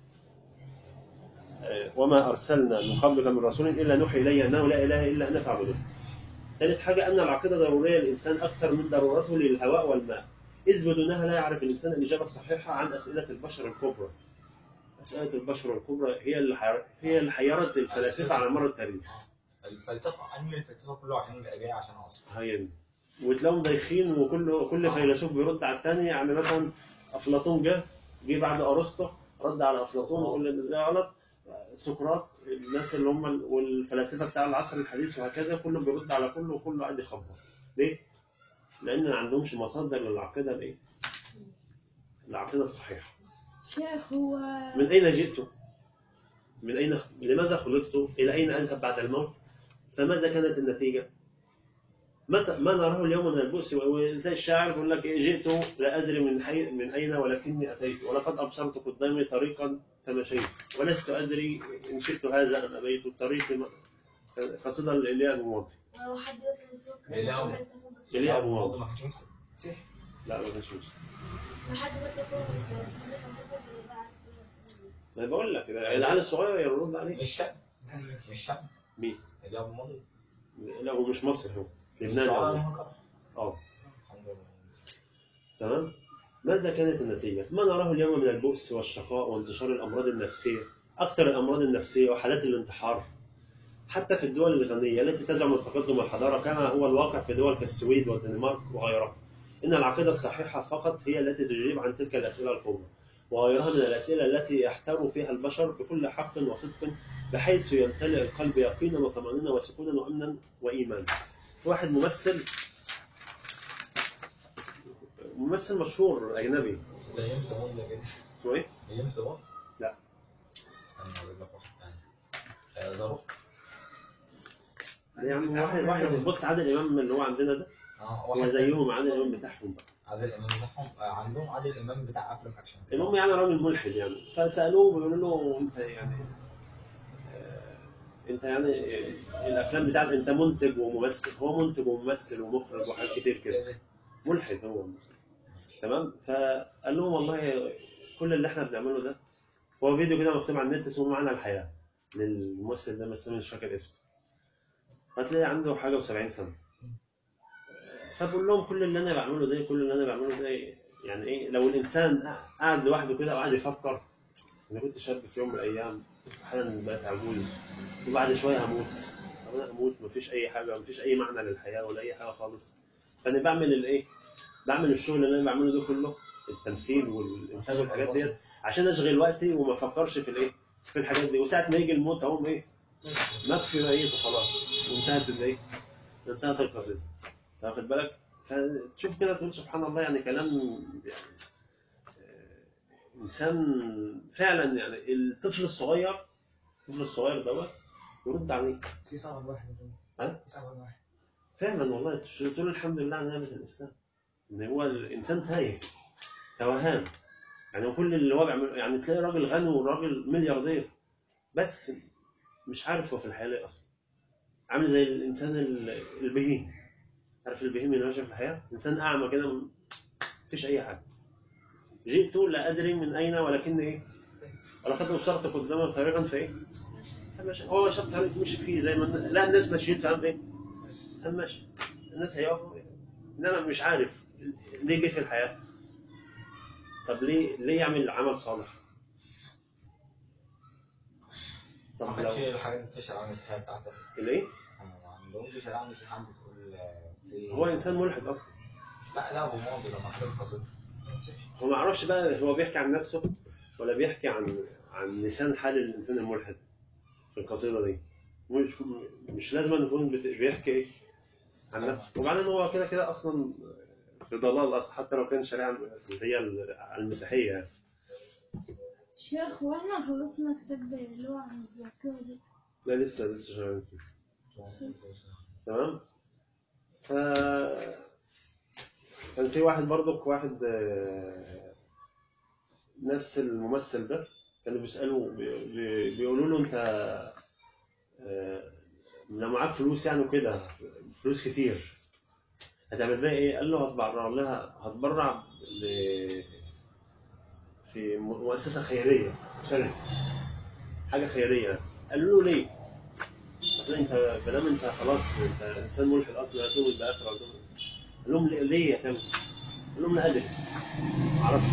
S1: آه، وما ارسلنا من قبلك من رسول الا نوحي اليه انه لا اله الا انا فاعبدوه ثالث حاجه ان العقيده ضروريه للانسان اكثر من ضرورته للهواء والماء اذ بدونها لا يعرف الانسان الاجابه الصحيحه عن اسئله البشر الكبرى اسئله البشر الكبرى هي اللي حير- هي اللي حيرت الفلاسفه على مر التاريخ
S5: الفلسفة علم الفلسفة كله عشان يبقى جاي عشان أصلا
S1: هي دي. وتلاقيهم دايخين وكل كل فيلسوف بيرد على الثاني يعني مثلا افلاطون جه جه بعد ارسطو رد على افلاطون ويقول ان ده غلط سقراط الناس اللي هم ال- والفلاسفه بتاع العصر الحديث وهكذا كله بيرد على كله وكله قاعد يخبط ليه؟ لان ما عندهمش مصادر للعقيده الايه؟ العقيده الصحيحه
S3: شيخ هو
S1: من اين جئت؟ من اين لماذا خلقت؟ الى اين اذهب بعد الموت؟ فماذا كانت النتيجه؟ متى ما نراه اليوم من البؤس وزي الشاعر بيقول لك إيه جئت لا ادري من حي من اين ولكني اتيت ولقد ابصرت قدامي طريقا فمشيت ولست ادري ان شئت هذا ام ابيت الطريق م- قصيده لإيليا ابو ماضي
S3: لو حد مثلا يفكر
S5: إيه لا.
S3: واحد سافر-
S1: إيليا ابو
S5: برضه
S1: ماضي
S5: ما كانش مسلم مسيحي
S1: لا ما كانش مسلم
S3: لو حد مثلا سافر في السعودية كان مسافر يبقى عارف كل الأسئلة دي.
S1: ما بقول لك العيال الصغير يرد عليه
S5: مش شاب مش شاب
S1: مين؟
S5: اللي ابو ماضي
S1: لا هو مش مصري هو لبناني
S5: شعراء
S1: أظن.
S5: المهكرة.
S1: اه
S5: الحمد لله
S1: تمام ماذا كانت النتيجة؟ ما نراه اليوم من البؤس والشقاء وانتشار الأمراض النفسية أكثر الأمراض النفسية وحالات الانتحار حتى في الدول الغنية التي تزعم التقدم والحضارة كما هو الواقع في دول كالسويد والدنمارك وغيرها إن العقيدة الصحيحة فقط هي التي تجيب عن تلك الأسئلة الكبرى وغيرها من الأسئلة التي يحتار فيها البشر بكل حق وصدق بحيث يمتلئ القلب يقينا وطمأنينة وسكونا وأمنا وإيمانا واحد ممثل ممثل مشهور أجنبي
S5: زي جيمس بوند كده
S1: اسمه إيه؟
S5: جيمس بوند
S1: لا.
S5: استنى اجيب لك واحد تاني آه، زاروك
S1: يعني واحد واحد بص عادل امام اللي هو عندنا ده
S5: اه
S1: هو
S5: واحد
S1: زيهم عادل امام بتاعهم بقى
S2: عادل الامام بتاعهم آه، عندهم عادل الامام بتاع افلام اكشن
S1: المهم يعني راجل ملحد يعني فسالوه بيقولوا له انت يعني آه، انت يعني آه، الافلام بتاعتك انت منتج وممثل هو منتج وممثل ومخرج وحاجات كتير كده ملحد هو تمام فقال لهم والله كل اللي احنا بنعمله ده هو فيديو كده مكتوب على النت اسمه معنى الحياه للممثل ده بس أنا مش فاكر اسمه هتلاقي عنده حاجه و70 سنه فبقول لهم كل اللي انا بعمله ده كل اللي انا بعمله ده يعني ايه لو الانسان قاعد لوحده كده وقاعد يفكر انا كنت شاب في يوم من الايام حالا بقيت عجوز وبعد شويه هموت طب انا هموت مفيش اي حاجه مفيش اي معنى للحياه ولا اي حاجه خالص فانا بعمل الايه بعمل الشغل اللي انا بعمله ده كله التمثيل والانتاج والحاجات ديت عشان اشغل وقتي وما افكرش في الايه في الحاجات دي وساعه ما يجي الموت اقوم ايه مكفي ميت وخلاص وانتهت الايه انتهت القصيده واخد بالك فتشوف كده تقول سبحان الله يعني كلام يعني آه، انسان فعلا يعني الطفل الصغير الطفل الصغير دوت يرد عليه
S4: في صعب واحد
S1: ها؟
S4: في صعب واحد
S1: فعلا والله تقول الحمد لله على نعمه الاسلام ان هو الانسان تايه توهان يعني هو كل اللي هو بيعمله يعني تلاقي راجل غني وراجل ملياردير بس مش عارف هو في الحياه ليه اصلا عامل زي الانسان ال- البهيم عارف البهيم اللي ماشي في الحياه انسان اعمى كده مفيش اي حاجه جئت لا ادري من اين ولكن ايه ولقد ابصرت قدامه طريقا في ايه فماشي هو شاف طريق مشي فيه زي ما لا الناس ماشيين فاهم ايه قام ماشي الناس هيقفوا انما مش عارف ليه جه في الحياه طب ليه ليه يعمل عمل صالح
S2: ما
S1: طب
S2: كانش
S1: لو
S2: الحاجات دي تفشل على المسيحيه بتاعته
S1: ليه
S2: ما عندهمش شريعه مسيحيه بتقول آه، في
S1: هو انسان ملحد اصلا
S2: لا لا هو ماضي لما كتب القصيده
S1: هو ما اعرفش بقى هو بيحكي عن نفسه ولا بيحكي عن عن لسان حال الانسان الملحد في القصيده دي مش مش لازم يكون بت- بيحكي ايه عن نفسه وبعدين هو كده كده اصلا في ضلال اصلا حتى لو كان شريعه اللي هي المسيحيه يعني
S3: شيخ واحنا خلصنا كتاب اللي هو عن الذاكرة دي
S1: لا لسه لسه شغال فيه تمام ف كان في واحد برضك واحد آه، نفس الممثل ده كانوا بيسألوا بي- بي- بيقولوا له انت آه، لو معاك فلوس يعني وكده فلوس كتير هتعمل بيها ايه؟ قال له هتبرع لها هتبرع ل- في مؤسسة خيرية شركة حاجة خيرية قالوا له ليه؟ قلت له انت ما دام انت خلاص انت انسان ملحد اصلا هتؤمن باخره هتؤمن قال لهم ليه- ليه هتعمل؟ قال لهم لا ادري ما اعرفش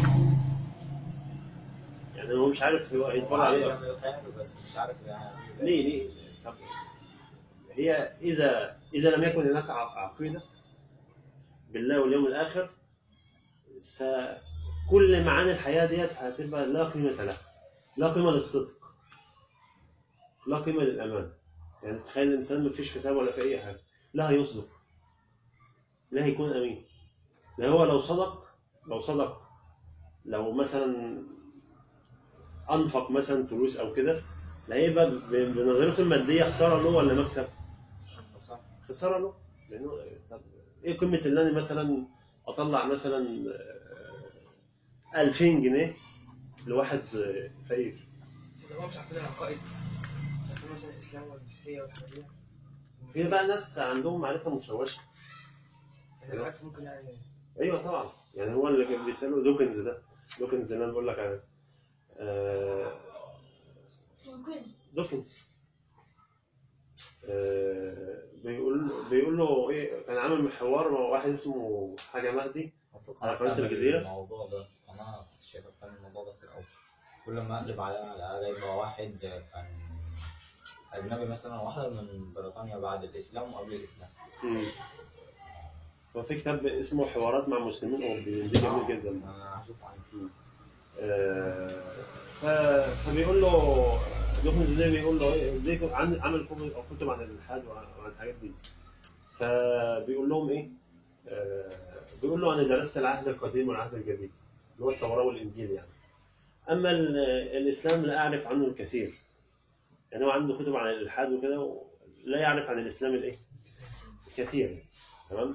S1: يعني هو مش عارف هو
S2: هو
S1: يتبرع
S2: عايز
S1: ليه اصلا
S2: يعمل خير بس مش عارف يعني
S1: ليه ليه؟ طب هي اذا اذا لم يكن هناك ع- عقيده بالله واليوم الاخر س كل معاني الحياه ديت هتبقى لا قيمه لها لا قيمه للصدق لا قيمه للامان يعني تخيل الانسان ما فيش حساب ولا في اي حاجه لا هيصدق لا هيكون امين لا هو لو صدق لو صدق لو مثلا انفق مثلا فلوس او كده لا هيبقى ب- بنظرته الماديه خساره له ولا مكسب؟ خساره له لانه طب ايه قيمه ان انا مثلا اطلع مثلا آه، 2000 جنيه لواحد آه، فقير
S4: هم مش عارفين العقائد مش عارفين مثلا الاسلام والمسيحيه والحاجات دي
S1: في بقى ناس عندهم معرفه مشوشه
S4: يعني العكس ممكن يعني
S1: ايوه طبعا يعني هو اللي كان بيساله دوكنز ده دوكنز اللي انا بقول لك عليه آه،
S3: وكويس
S1: دوكنز آه، بيقول بيقول له ايه كان عامل حوار مع واحد اسمه حاجه مهدي على قناة الجزيرة؟
S2: الموضوع ده انا كنت شايف كان الموضوع ده في الاول كل ما اقلب على على يبقى واحد كان اجنبي مثلا واحده من بريطانيا بعد الاسلام وقبل الاسلام
S1: مم. هو في كتاب اسمه حوارات مع مسلمين اوروبيين ده جميل جدا
S2: انا هشوف عن فيه
S1: آه، ف- فبيقول له دوكنز ده بيقول له ايه دي كنت عن- عامل كتب أو كتب عن الالحاد وعن وعن الحاجات دي فبيقول لهم ايه آه، بيقول له انا درست العهد القديم والعهد الجديد اللي هو التوراه والانجيل يعني اما ال- الاسلام لا اعرف عنه الكثير يعني هو عنده كتب عن الالحاد وكده لا يعرف عن الاسلام الايه الكثير تمام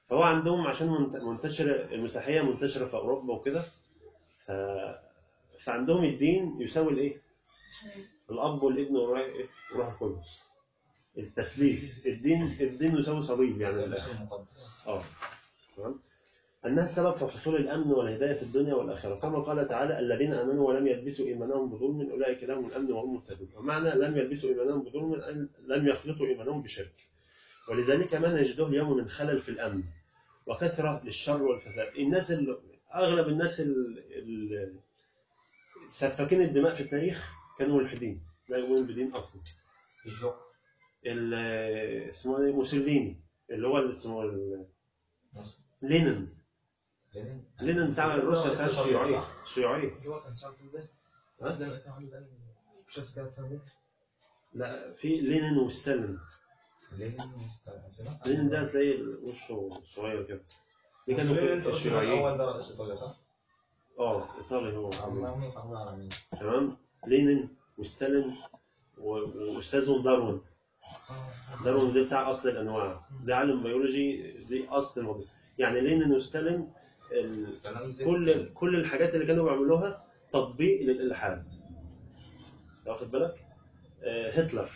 S1: فهو عندهم عشان منت- منتشرة المسيحية منتشرة في أوروبا وكده ف- فعندهم الدين يساوي الإيه؟ الأب والابن والروح إيه؟ والروح القدس التثليث الدين الدين يساوي صليب يعني من الآخر.
S5: الثالوث المقدس
S1: اه تمام أنها سبب في حصول الأمن والهداية في الدنيا والآخرة كما قال تعالى الذين آمنوا ولم يلبسوا إيمانهم بظلم أولئك لهم الأمن وهم مهتدون ومعنى لم يلبسوا إيمانهم بظلم أن لم يخلطوا إيمانهم بشرك ولذلك ما نجده اليوم من خلل في الأمن وكثرة للشر والفساد الناس اللي أغلب الناس اللي سفاكين الدماء في التاريخ كانوا ملحدين لا يؤمنون بدين أصلا
S5: الجوع
S1: ال- اسمه إيه؟ موسوليني اللي هو اللي اسمه ال-
S5: مصر
S1: لينين
S5: لينين
S1: لينين بتاع روسيا بتاع الشيوعية
S5: صح؟
S1: الشيوعية
S4: اللي هو كان شعب ده
S1: ها؟
S4: ده اللي كان عامل ده شفت كده فاهم
S1: لا في لينين وستالين
S5: لينين مست- سمعت
S1: لينين ده
S5: عنه.
S1: تلاقي وشه صغير كده دي كانوا
S5: موسوليني
S1: في
S5: انت قلت الأول
S1: الشيوعيين
S5: ده رئيس ايطاليا صح؟
S1: اه ايطالي هو
S5: اللهم يحافظ على مين؟
S1: تمام لينين وستالين و- واستاذهم داروين داروين ده بتاع اصل الانواع ده عالم بيولوجي دي اصل الموضوع يعني لينين وستالين ال...
S5: كلام زي
S1: كل كل الحاجات اللي كانوا بيعملوها تطبيق للالحاد واخد بالك آه، هتلر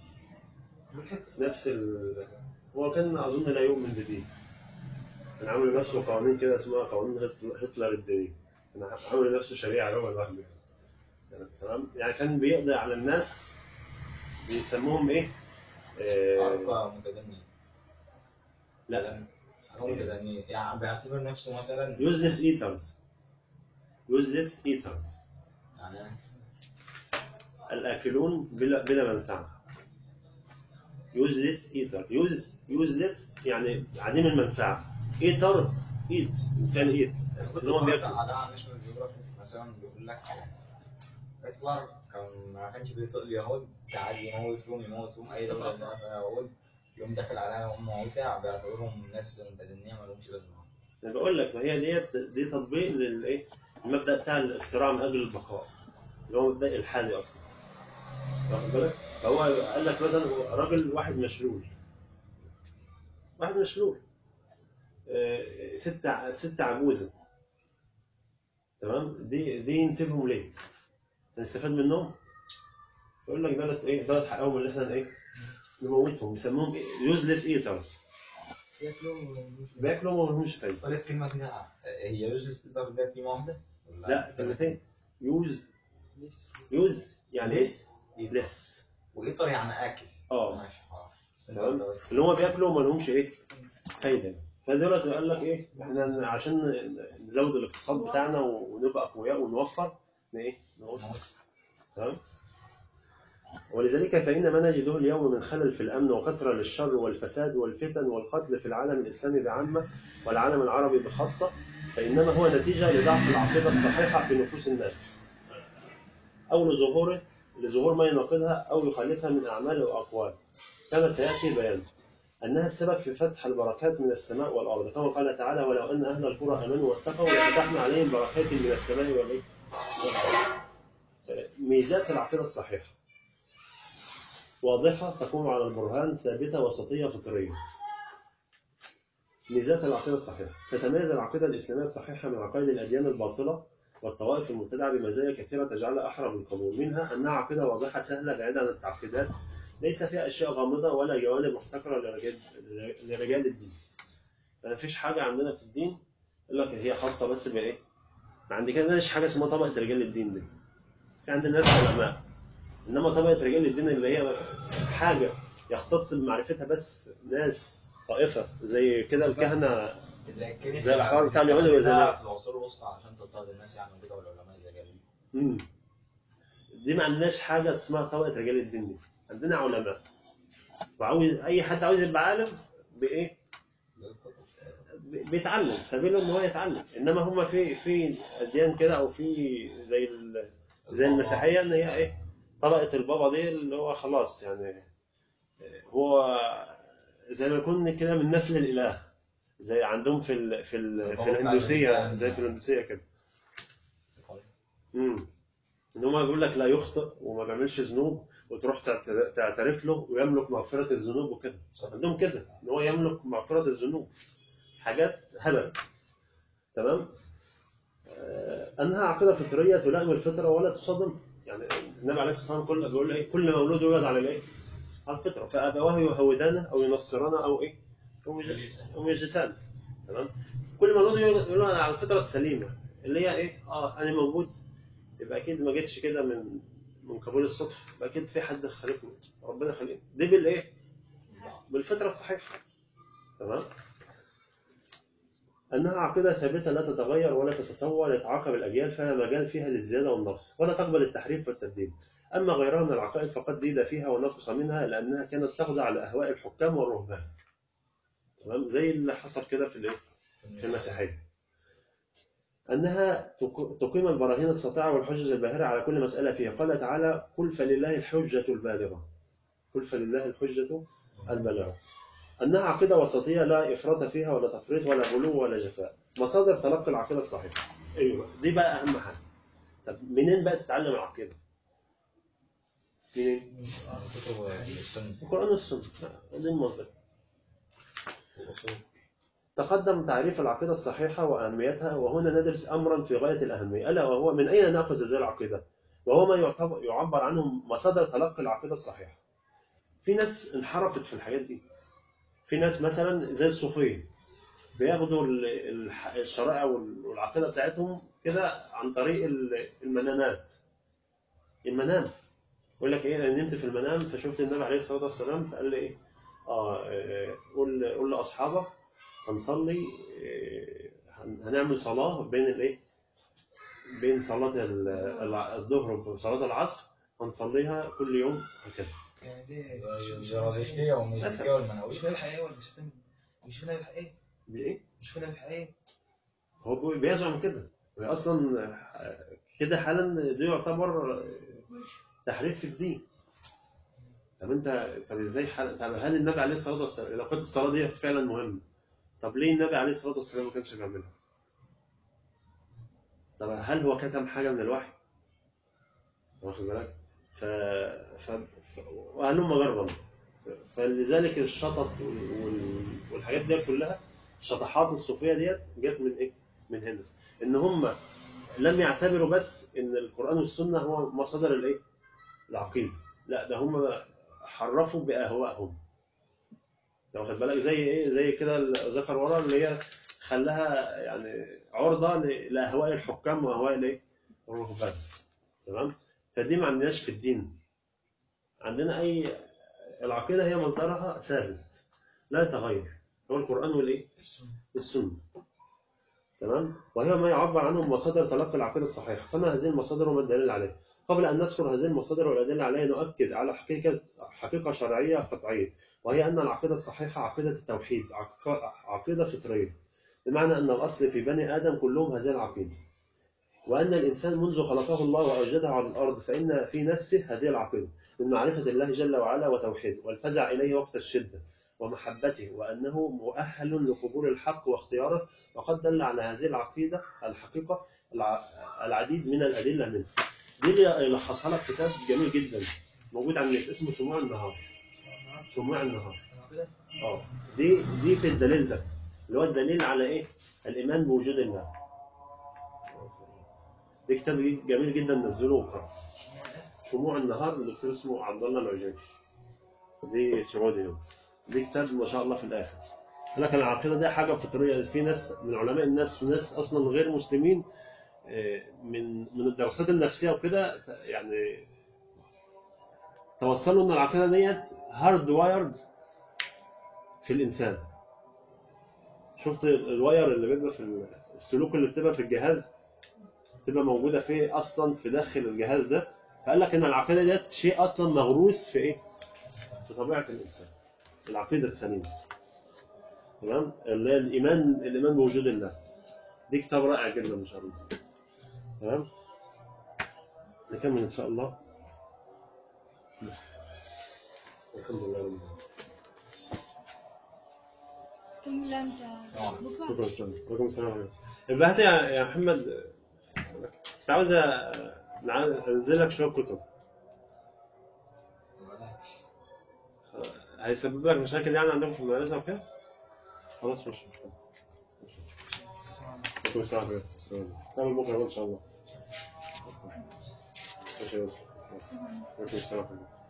S1: نفس ال... هو كان اظن لا يؤمن بدين كان عامل لنفسه قوانين كده اسمها قوانين هتل- هتلر الدينية كان عامل لنفسه شريعة هو لوحده يعني تمام يعني كان بيقضي على الناس بيسموهم ايه؟ آه
S5: عرق متدني
S1: لا
S5: عرق متدني يعني بيعتبر نفسه مثلا
S1: يوزلس ايترز يوزلس ايترز
S5: يعني
S1: الآكلون بلا بلا منفعة يوزلس ايتر يوز يوزلس يعني عديم المنفعة ايترز ايت يعني ايت
S5: كنت
S1: اللي هو
S5: قرأت
S1: بياكل
S5: على ناشونال جيوغرافيك مثلا بيقول لك هتلر كان ما كانش بيطق اليهود قاعد يموت فيهم يموت فيهم اي دوله زي يهود يقوم داخل عليها وهم موتى بيعتبرهم ناس متدنيه ما لهمش لازمه
S1: انا بقول لك ما هي ديت دي تطبيق للايه المبدا بتاع الصراع من اجل البقاء اللي هو مبدا الحالي اصلا واخد بالك فهو قال لك مثلا راجل واحد مشلول واحد مشلول آه، ست ع- ست عجوزه تمام دي دي نسيبهم ليه؟ نستفاد منهم يقول لك دولت ايه دولت حقهم اللي احنا ايه نموتهم بيسموهم يوزلس ايترز
S4: ياكلوا ومش
S1: بياكلوا وما لهمش فايده
S5: طلعت كلمه كده هي يوجلس تقدر ده كلمه واحده ولا
S1: لا كلمتين يوز
S4: لسه
S1: يوز يعني ايه؟
S5: لس
S1: لس
S5: وايطر يعني اكل
S1: اه
S5: ماشي خلاص بس انت
S1: تمام
S5: قلت بس.
S1: اللي هم بياكلوا وما لهمش ايه؟ فايده فدلوقتي قال لك ايه؟ احنا عشان نزود الاقتصاد بتاعنا ونبقى اقوياء ونوفر ن- ايه؟ نقول
S5: موت.
S1: تمام ولذلك فإن ما نجده اليوم من خلل في الأمن وكثرة للشر والفساد والفتن والقتل في العالم الإسلامي بعامة والعالم العربي بخاصة فإنما هو نتيجة لضعف العقيدة الصحيحة في نفوس الناس أو لظهوره لظهور ما يناقضها أو يخالفها من أعمال وأقوال كما سيأتي بيانه أنها السبب في فتح البركات من السماء والأرض كما قال تعالى ولو أن أهل القرى آمنوا واتقوا لفتحنا عليهم بركات من السماء والإيه؟ والأرض ميزات العقيدة الصحيحة واضحة تقوم على البرهان ثابتة وسطية فطرية ميزات العقيدة الصحيحة تتميز العقيدة الإسلامية الصحيحة من عقائد الأديان الباطلة والطوائف المبتدعة بمزايا كثيرة تجعلها أحرى بالقبول منها أنها عقيدة واضحة سهلة بعيدة عن التعقيدات ليس فيها أشياء غامضة ولا جوانب محتكرة لرجال, لرجال الدين ما فيش حاجة عندنا في الدين يقول لك هي خاصة بس بإيه؟ ما عندناش حاجة اسمها طبقة رجال الدين دي في عندنا ناس علماء انما طبقه رجال الدين اللي هي حاجه يختص بمعرفتها بس ناس طائفه زي كده الكهنه
S5: زي الكنيسه
S1: زي الحوار
S5: يعني
S1: بتاع اليهود
S5: بتستخدمها
S1: والزمان.
S5: في العصور الوسطى عشان تضطهد الناس يعني وكده والعلماء زي جالين
S1: مم. دي ما عندناش حاجه اسمها طبقه رجال الدين دي عندنا علماء وعاوز اي حد عاوز يبقى عالم بايه ب- بيتعلم سبيله ان هو يتعلم انما هم في في اديان كده او في زي ال- زي المسيحيه ان هي ايه طبقه البابا دي اللي هو خلاص يعني هو زي ما يكون كده من نسل الاله زي عندهم في ال في ال في الهندوسيه زي في الهندوسيه كده امم ان هم بيقول لك لا يخطئ وما بيعملش ذنوب وتروح تعت- تعترف له ويملك مغفره الذنوب وكده عندهم كده ان هو يملك مغفره الذنوب حاجات هبل تمام آه، انها عقيده فطريه تلائم الفطره ولا تصادم يعني النبي عليه الصلاه والسلام كل بيقول ايه كل مولود يولد على الايه على الفطره فابواه يهودانه او ينصرانه او ايه او يج- او يجلسانه تمام كل مولود يولد على الفطره السليمه اللي هي ايه اه انا موجود يبقى اكيد ما جيتش كده من من قبول الصدفه يبقى اكيد في حد خلقني ربنا خلقني دي بالايه بالفطره الصحيحه تمام أنها عقيدة ثابتة لا تتغير ولا تتطور يتعاقب الأجيال فيها مجال فيها للزيادة والنقص ولا تقبل التحريف والتبديل أما غيرها من العقائد فقد زيد فيها ونقص منها لأنها كانت تخضع لأهواء الحكام والرهبان تمام زي اللي حصل كده في الإيه؟ في المسيحية أنها تق- تقيم البراهين الساطعة والحجج الباهرة على كل مسألة فيها قال تعالى قل فلله الحجة البالغة قل فلله الحجة البالغة أنها عقيدة وسطية لا إفراط فيها ولا تفريط ولا غلو ولا جفاء مصادر تلقي العقيدة الصحيحة أيوة دي بقى أهم حاجة طب منين بقى تتعلم العقيدة؟ منين؟
S5: كتب السنة
S1: القرآن والسنة دي المصدر
S5: والأصول
S1: تقدم تعريف العقيدة الصحيحة وأهميتها وهنا ندرس أمرا في غاية الأهمية ألا وهو من أين نأخذ هذه العقيدة؟ وهو ما يعتبر يعبر عنه مصادر تلقي العقيدة الصحيحة. في ناس انحرفت في الحاجات دي. في ناس مثلا زي الصوفية بياخدوا ال- الح- الشرائع وال- والعقيدة بتاعتهم كده عن طريق ال- المنامات. المنام يقول لك ايه انا نمت في المنام فشفت النبي عليه الصلاه والسلام فقال لي ايه اه آه، قول قول لاصحابك هنصلي آه، هن- هنعمل صلاه بين الايه بين صلاه ال- الع- الظهر وصلاه العصر هنصليها كل يوم هكذا
S4: يعني دي
S5: زي
S4: مش-
S5: الزرادشتية والميزيكية والمناوية
S4: مش فاهم الحقيقة ولا مش فاهم مش فاهم الحقيقة
S1: دي ايه
S4: مش فاهم الحقيقة
S1: هو بي- بيزعم كده هي اصلا آه، كده حالا ده يعتبر آه، تحريف في الدين طب انت طب ازاي حل... طب هل النبي عليه الصلاه والسلام لو كانت الصلاه دي فعلا مهمه طب ليه النبي عليه الصلاه والسلام ما كانش بيعملها؟ طب هل هو كتم حاجه من الوحي؟ واخد بالك؟ ف... ف... ف... وهلم جرا فلذلك الشطط وال... وال... والحاجات دي كلها الشطحات الصوفيه ديت جت من ايه؟ من هنا ان هم لم يعتبروا بس ان القران والسنه هو مصادر الايه؟ العقيده لا ده هم حرفوا باهوائهم لو واخد بالك زي ايه زي كده اللي ذكر ورا اللي هي خلاها يعني عرضه ل- لاهواء الحكام واهواء الايه الرهبان تمام فدي ما عندناش في الدين عندنا اي العقيده هي مصدرها ثابت لا يتغير هو القران والايه السنه تمام وهي ما يعبر عنه مصادر تلقي العقيده الصحيحه فما هذه المصادر وما الدليل عليها قبل ان نذكر هذه المصادر والادله عليها نؤكد على حقيقه حقيقه شرعيه قطعيه وهي ان العقيده الصحيحه عقيده التوحيد عق- عقيده فطريه بمعنى ان الاصل في بني ادم كلهم هذه العقيده وان الانسان منذ خلقه الله واوجده على الارض فان في نفسه هذه العقيده من معرفه الله جل وعلا وتوحيده والفزع اليه وقت الشده ومحبته وانه مؤهل لقبول الحق واختياره وقد دل على هذه العقيده الحقيقه الع- العديد من الادله منها دي اللي يلخصها لك كتاب جميل جدا موجود على النت اسمه شموع النهار شموع النهار
S4: أنا كده
S1: اه دي دي في الدليل ده اللي هو الدليل على ايه؟ الايمان بوجود الله. دي كتاب جميل جدا نزلوه وقرأ. شموع النهار للدكتور اسمه عبد الله العجيبي. دي سعودي هو. دي كتاب ما شاء الله في الاخر. لكن العقيده دي حاجه فطريه في ناس من علماء النفس ناس اصلا غير مسلمين آه، من من الدراسات النفسيه وكده يعني توصلوا ان العقيده ديت هارد وايرد في الانسان شفت الواير اللي بيبقى في السلوك اللي بتبقى في الجهاز تبقى موجوده في اصلا في داخل الجهاز ده فقال لك ان العقيده ديت شيء اصلا مغروس في ايه؟ في طبيعه الانسان العقيده السليمه تمام اللي هي الايمان الايمان بوجود الله دي كتاب رائع جدا ان شاء الله تمام نكمل ان شاء الله الحمد لله رب العالمين
S3: كمل انت بكره
S1: شكرا شكرا وعليكم السلام عليكم يبقى هات يا يا محمد كنت عاوز نع- انزل لك شويه كتب هيسبب لك مشاكل يعني عندكم في المدرسه وكده خلاص مش مشكله عليكم السلام عليكم تعمل بكره ان شاء الله ماشي يا يوسف. عليكم السلام عليكم